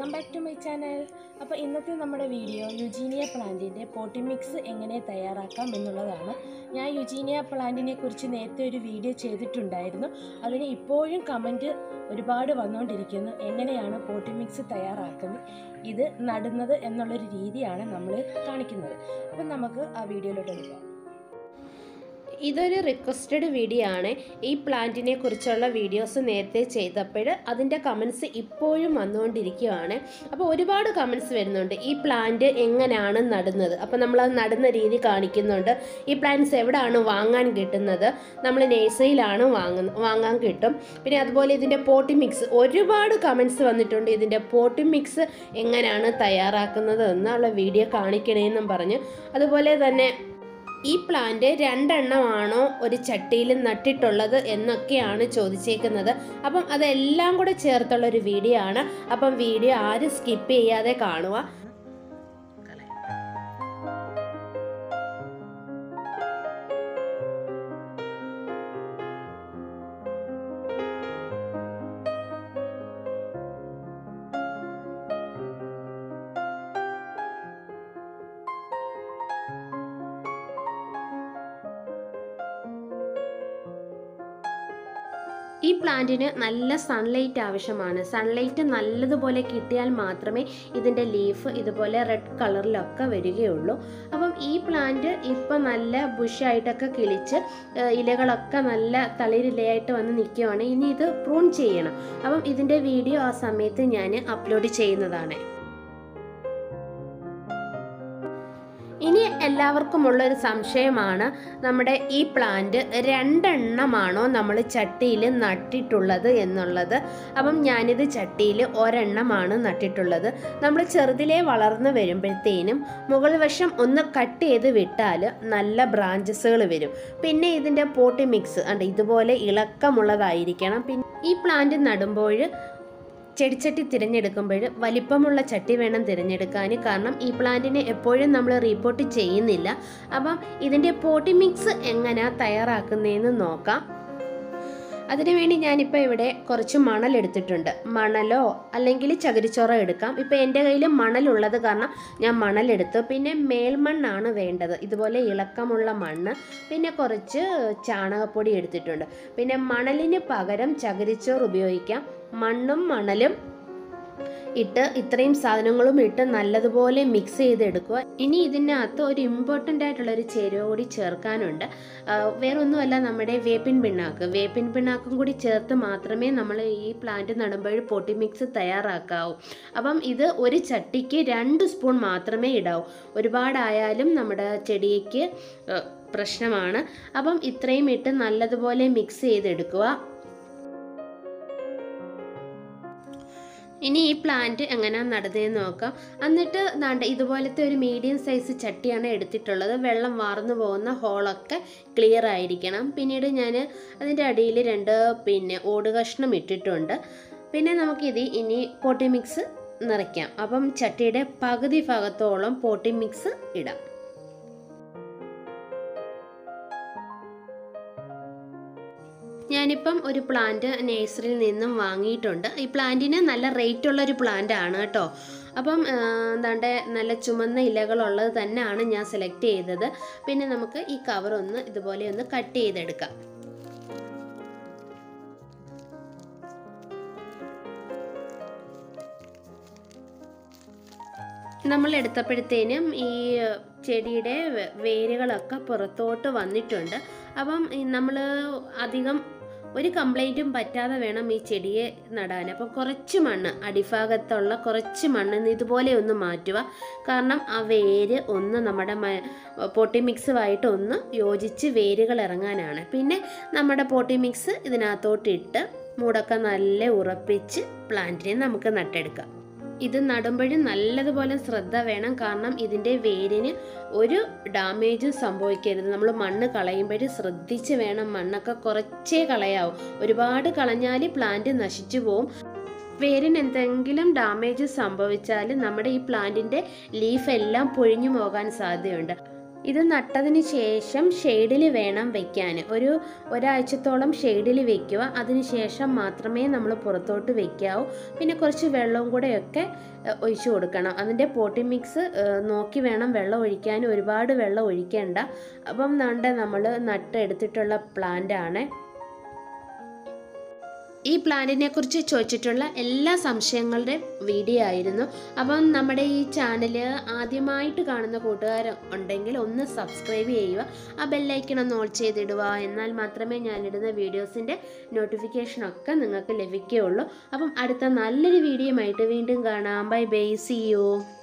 welcome back to my channel അപ്പോൾ ഇന്നത്തെ നമ്മുടെ വീഡിയോ യുജീനിയ പ്ലാന്റിൻ്റെ പോട്ടി മിക്സ് എങ്ങനെ തയ്യാറാക്കാം എന്നുള്ളതാണ് ഞാൻ യുജീനിയ പ്ലാന്റിനെ കുറിച്ച് നേരത്തെ ഒരു വീഡിയോ ചെയ്തിട്ടുണ്ടായിരുന്നു അതിന് ഇപ്പോഴും കമൻറ്റ് ഒരുപാട് വന്നുകൊണ്ടിരിക്കുന്നു എങ്ങനെയാണ് പോട്ടി മിക്സ് തയ്യാറാക്കുന്നത് ഇത് നടുന്നത് എന്നുള്ളൊരു രീതിയാണ് നമ്മൾ കാണിക്കുന്നത് അപ്പം നമുക്ക് ആ വീഡിയോയിലോട്ട് എടുക്കാം ഇതൊരു റിക്വസ്റ്റഡ് വീഡിയോ ആണ് ഈ പ്ലാന്റിനെ കുറിച്ചുള്ള വീഡിയോസ് നേരത്തെ ചെയ്തപ്പോൾ അതിൻ്റെ കമൻസ് ഇപ്പോഴും വന്നുകൊണ്ടിരിക്കുകയാണ് അപ്പോൾ ഒരുപാട് കമൻസ് വരുന്നുണ്ട് ഈ പ്ലാന്റ് എങ്ങനെയാണ് നടുന്നത് അപ്പോൾ നമ്മൾ അത് നടുന്ന രീതി കാണിക്കുന്നുണ്ട് ഈ പ്ലാന്റ്സ് എവിടെയാണ് വാങ്ങാൻ കിട്ടുന്നത് നമ്മൾ നേഴ്സറിയിലാണ് വാങ്ങുന്ന വാങ്ങാൻ കിട്ടും പിന്നെ അതുപോലെ ഇതിൻ്റെ പോട്ടി മിക്സ് ഒരുപാട് കമൻസ് വന്നിട്ടുണ്ട് ഇതിൻ്റെ പോട്ടി മിക്സ് എങ്ങനെയാണ് തയ്യാറാക്കുന്നത് എന്നുള്ള വീഡിയോ കാണിക്കണേന്നും പറഞ്ഞ് അതുപോലെ തന്നെ ഈ പ്ലാന്റ് രണ്ടെണ്ണമാണോ ഒരു ചട്ടിയിൽ നട്ടിട്ടുള്ളത് എന്നൊക്കെയാണ് ചോദിച്ചേക്കുന്നത് അപ്പം അതെല്ലാം കൂടെ ചേർത്തുള്ള ഒരു വീഡിയോ ആണ് അപ്പം വീഡിയോ ആരും സ്കിപ്പ് ചെയ്യാതെ കാണുക ഈ പ്ലാന്റിന് നല്ല സൺലൈറ്റ് ആവശ്യമാണ് സൺലൈറ്റ് നല്ലതുപോലെ കിട്ടിയാൽ മാത്രമേ ഇതിൻ്റെ ലീഫ് ഇതുപോലെ റെഡ് കളറിലൊക്കെ വരികയുള്ളൂ അപ്പം ഈ പ്ലാന്റ് ഇപ്പം നല്ല ബുഷായിട്ടൊക്കെ കിളിച്ച് ഏഹ്, ഇലകളൊക്കെ നല്ല തളിരിലയായിട്ട് വന്ന് നിൽക്കുകയാണ് ഇനി ഇത് പ്രൂൺ ചെയ്യണം അപ്പം ഇതിൻ്റെ വീഡിയോ ആ സമയത്ത് ഞാൻ അപ്ലോഡ് ചെയ്യുന്നതാണ് ഇനി എല്ലാവർക്കും ഉള്ളൊരു സംശയമാണ് നമ്മുടെ ഈ പ്ലാന്റ് രണ്ടെണ്ണമാണോ നമ്മൾ ചട്ടിയിൽ നട്ടിട്ടുള്ളത് എന്നുള്ളത് അപ്പം ഞാനിത് ചട്ടിയിൽ ഒരെണ്ണമാണ് നട്ടിട്ടുള്ളത് നമ്മൾ ചെറുതിലേ വളർന്നു വരുമ്പോഴത്തേനും മുകൾ വശം ഒന്ന് കട്ട് ചെയ്ത് വിട്ടാൽ നല്ല ബ്രാഞ്ചസുകൾ വരും പിന്നെ ഇതിൻ്റെ പോട്ടി മിക്സ് ഉണ്ട് ഇതുപോലെ ഇളക്കമുള്ളതായിരിക്കണം പിന്നെ ഈ പ്ലാന്റ് നടുമ്പോൾ ചെടിച്ചട്ടി തിരഞ്ഞെടുക്കുമ്പോൾ വലിപ്പമുള്ള ചട്ടി വേണം തിരഞ്ഞെടുക്കാൻ കാരണം ഈ പ്ലാന്റിനെ എപ്പോഴും നമ്മൾ റിപ്പോർട്ട് ചെയ്യുന്നില്ല അപ്പം ഇതിൻ്റെ പോട്ടി മിക്സ് എങ്ങനെയാണ് തയ്യാറാക്കുന്നതെന്ന് നോക്കാം അതിനുവേണ്ടി ഞാനിപ്പോൾ ഇവിടെ കുറച്ച് മണൽ എടുത്തിട്ടുണ്ട് മണലോ അല്ലെങ്കിൽ ചകിരിച്ചോറ എടുക്കാം ഇപ്പോൾ എൻ്റെ കയ്യിൽ മണലുള്ളത് കാരണം ഞാൻ മണലെടുത്തു പിന്നെ മേൽമണ്ണാണ് വേണ്ടത് ഇതുപോലെ ഇളക്കമുള്ള മണ്ണ് പിന്നെ കുറച്ച് ചാണകപ്പൊടി എടുത്തിട്ടുണ്ട് പിന്നെ മണലിന് പകരം ചകിരിച്ചോറ് ഉപയോഗിക്കാം മണ്ണും മണലും ഇട്ട് ഇത്രയും സാധനങ്ങളും ഇട്ട് നല്ലതുപോലെ മിക്സ് ചെയ്തെടുക്കുക ഇനി ഇതിനകത്ത് ഒരു ഇമ്പോർട്ടൻ്റ് ആയിട്ടുള്ള ഒരു ചേരുവ കൂടി ചേർക്കാനുണ്ട് ആ, വേറൊന്നുമല്ല നമ്മുടെ വേപ്പിൻ പിണ്ണാക്ക് വേപ്പിൻ പിണ്ണാക്കും കൂടി ചേർത്ത് മാത്രമേ നമ്മൾ ഈ പ്ലാന്റ് നടുമ്പോൾ പൊട്ടി മിക്സ് തയ്യാറാക്കാവൂ അപ്പം ഇത് ഒരു ചട്ടിക്ക് രണ്ട് സ്പൂൺ മാത്രമേ ഇടാവൂ ഒരുപാടായാലും നമ്മുടെ ചെടിക്ക് ആ, പ്രശ്നമാണ് അപ്പം ഇത്രയും ഇട്ട് നല്ലതുപോലെ മിക്സ് ചെയ്തെടുക്കുക ഇനി ഈ പ്ലാന്റ് എങ്ങനെയാണ് നടുന്നതെന്ന് നോക്കാം എന്നിട്ട് ദാണ്ട ഇതുപോലത്തെ ഒരു മീഡിയം സൈസ് ചട്ടിയാണ് എടുത്തിട്ടുള്ളത് വെള്ളം വാർന്നു പോകുന്ന ഹോളൊക്കെ ക്ലിയർ ആയിരിക്കണം പിന്നീട് ഞാൻ അതിൻ്റെ അടിയിൽ രണ്ട് പിന്നെ ഓട് കഷ്ണം ഇട്ടിട്ടുണ്ട് പിന്നെ നമുക്കിത് ഇനി പോട്ടി മിക്സ് നിറയ്ക്കാം അപ്പം ചട്ടിയുടെ പകുതി ഭാഗത്തോളം പോട്ടി മിക്സ് ഇടാം ഞാനിപ്പം ഒരു പ്ലാന്റ് നേഴ്സറിയിൽ നിന്നും വാങ്ങിയിട്ടുണ്ട് ഈ പ്ലാന്റിന് നല്ല റേറ്റ് ഉള്ള ഒരു പ്ലാന്റ് ആണ് കേട്ടോ അപ്പം ആ, എന്താണ്ട് നല്ല ചുമന്ന ഇലകളുള്ളത് തന്നെയാണ് ഞാൻ സെലക്ട് ചെയ്തത് പിന്നെ നമുക്ക് ഈ കവർ ഒന്ന് ഇതുപോലെ ഒന്ന് കട്ട് ചെയ്തെടുക്കാം നമ്മൾ എടുത്തപ്പോഴത്തേനും ഈ ചെടിയുടെ വേ- വേരുകളൊക്കെ പുറത്തോട്ട് വന്നിട്ടുണ്ട് അപ്പം നമ്മൾ അധികം ഒരു കംപ്ലൈൻറ്റും പറ്റാതെ വേണം ഈ ചെടിയെ നടാൻ അപ്പം കുറച്ച് മണ്ണ് അടിഭാഗത്തുള്ള കുറച്ച് മണ്ണ് ഇതുപോലെ ഒന്ന് മാറ്റുക കാരണം ആ വേര് ഒന്ന് നമ്മുടെ മ- പോട്ടി മിക്സുമായിട്ട് ഒന്ന് യോജിച്ച് വേരുകൾ ഇറങ്ങാനാണ് പിന്നെ നമ്മുടെ പോട്ടി മിക്സ് ഇതിനകത്തോട്ട് ഇട്ട് മൂടൊക്കെ നല്ല ഉറപ്പിച്ച് പ്ലാന്റിനെ നമുക്ക് നട്ടെടുക്കാം ഇത് നടുമ്പോഴും നല്ലതുപോലെ ശ്രദ്ധ വേണം കാരണം ഇതിൻ്റെ വേരിന് ഒരു ഡാമേജും സംഭവിക്കരുത് നമ്മൾ മണ്ണ് കളയുമ്പോൾ ശ്രദ്ധിച്ച് വേണം മണ്ണൊക്കെ കുറച്ചേ കളയാവൂ ഒരുപാട് കളഞ്ഞാൽ പ്ലാന്റ് നശിച്ചു പോവും വേരിന് എന്തെങ്കിലും ഡാമേജ് സംഭവിച്ചാൽ നമ്മുടെ ഈ പ്ലാന്റിൻ്റെ ലീഫ് എല്ലാം പൊഴിഞ്ഞു പോകാൻ സാധ്യതയുണ്ട് ഇത് നട്ടതിന് ശേഷം ഷെയ്ഡിൽ വേണം വെക്കാൻ ഒരു ഒരാഴ്ചത്തോളം ഷെയ്ഡിൽ വെക്കുക അതിന് ശേഷം മാത്രമേ നമ്മൾ പുറത്തോട്ട് വെക്കാവൂ പിന്നെ കുറച്ച് വെള്ളവും കൂടെയൊക്കെ ഏഹ്, ഒഴിച്ചു കൊടുക്കണം അതിൻ്റെ പോട്ടി മിക്സ് ഏഹ്, നോക്കി വേണം വെള്ളം ഒഴിക്കാൻ ഒരുപാട് വെള്ളം ഒഴിക്കേണ്ട അപ്പം നണ്ട നമ്മൾ നട്ട് എടുത്തിട്ടുള്ള പ്ലാന്റ് ആണ് ഈ പ്ലാന്റിനെ കുറിച്ച് ചോദിച്ചിട്ടുള്ള എല്ലാ സംശയങ്ങളുടെ വീഡിയോ ആയിരുന്നു അപ്പം നമ്മുടെ ഈ ചാനൽ ആദ്യമായിട്ട് കാണുന്ന കൂട്ടുകാർ ഉണ്ടെങ്കിൽ ഒന്ന് സബ്സ്ക്രൈബ് ചെയ്യുക ആ ബെല്ലൈക്കൺ ഒന്ന് ഓൾ ചെയ്തിടുക എന്നാൽ മാത്രമേ ഞാനിടുന്ന വീഡിയോസിൻ്റെ നോട്ടിഫിക്കേഷനൊക്കെ നിങ്ങൾക്ക് ലഭിക്കുകയുള്ളൂ അപ്പം അടുത്ത നല്ലൊരു വീഡിയോയുമായിട്ട് വീണ്ടും കാണാം ബൈ ബൈ സി യു